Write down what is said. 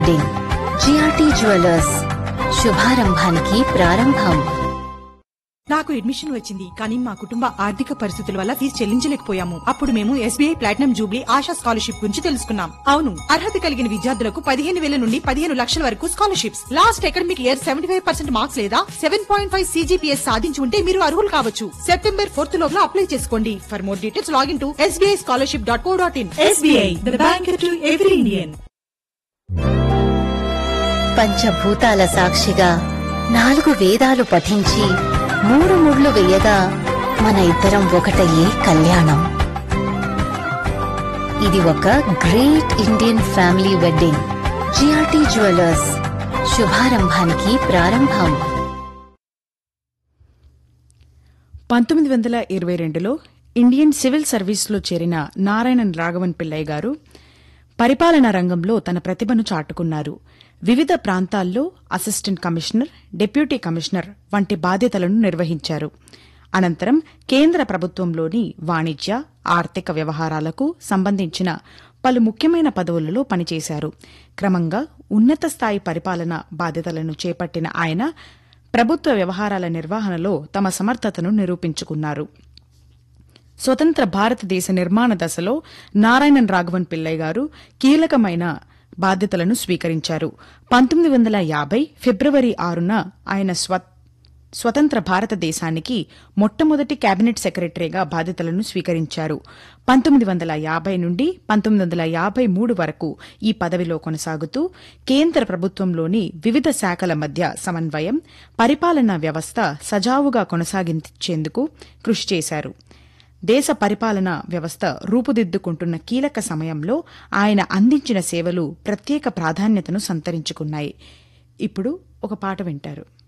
GRT jewellers శుభారంభానికి ప్రారంభం నాకు అడ్మిషన్ వచ్చింది కానీ మా కుటుంబ ఆర్థిక పరిస్థితుల వల్ల ఫీజు చెల్లించలేకపోయాము అప్పుడు మేము SBI platinum jubilee Asha scholarship గురించి తెలుసుకున్నాం అవును అర్హత కలిగిన విద్యార్థులకు పదిహేను వేల నుండి పదిహేను లక్షల వరకు scholarships last academic year seventy five percent marks లేదా సెవెన్ పాయింట్ ఫైవ్ సీజీపీఎస్ సాధించి ఉంటే మీరు అర్హులు కావచ్చు సెప్టెంబర్ ఫోర్త్ లోపల అప్లై చేసుకోండి for more details login to SBI scholarship dot co dot in SBI the bank to every Indian పంచభూతాల సాక్షిగా నాలుగు వేదాలు పఠించి మూడు ముళ్ళు వేయగా మన ఇద్దరం ఒకటయ్యే కళ్యాణం ఇది ఒక great Indian family wedding GRT jewellers శుభారంభానికి ప్రారంభం పంతొమ్మిది వందల ఇరవై రెండులో ఇండియన్ సివిల్ సర్వీస్లో చేరిన నారాయణన్ రాఘవన్ పిల్లయ్య గారు పరిపాలనా రంగంలో తన ప్రతిభను చాటుకున్నారు వివిధ ప్రాంతాల్లో అసిస్టెంట్ కమిషనర్ డిప్యూటీ కమిషనర్ వంటి బాధ్యతలను నిర్వహించారు అనంతరం కేంద్ర ప్రభుత్వంలోని వాణిజ్య ఆర్థిక వ్యవహారాలకు సంబంధించిన పలు ముఖ్యమైన పదవులలో పనిచేశారు క్రమంగా ఉన్నత స్థాయి పరిపాలన బాధ్యతలను చేపట్టిన ఆయన ప్రభుత్వ వ్యవహారాల నిర్వహణలో తమ సమర్థతను నిరూపించుకున్నారు స్వతంత్ర భారతదేశ నిర్మాణ దశలో నారాయణన్ రాఘవన్ పిల్లయ్య గారు కీలకమైన బాధ్యతలను స్వీకరించారు పంతొమ్మిది వందల యాభై ఫిబ్రవరి ఆరున ఆయన స్వ స్వతంత్ర భారతదేశానికి మొట్టమొదటి కేబినెట్ సెక్రటరీగా బాధ్యతలను స్వీకరించారు పంతొమ్మిది వందల యాభై నుండి పంతొమ్మిది వందల యాభై మూడు వరకు ఈ పదవిలో కొనసాగుతూ కేంద్ర ప్రభుత్వంలోని వివిధ శాఖల మధ్య సమన్వయం పరిపాలనా వ్యవస్థ సజావుగా కొనసాగించేందుకు కృషి చేశారు దేశ పరిపాలనా వ్యవస్థ రూపుదిద్దుకుంటున్న కీలక సమయంలో ఆయన అందించిన సేవలు ప్రత్యేక ప్రాధాన్యతను సంతరించుకున్నాయి ఇప్పుడు ఒక పాట వింటారు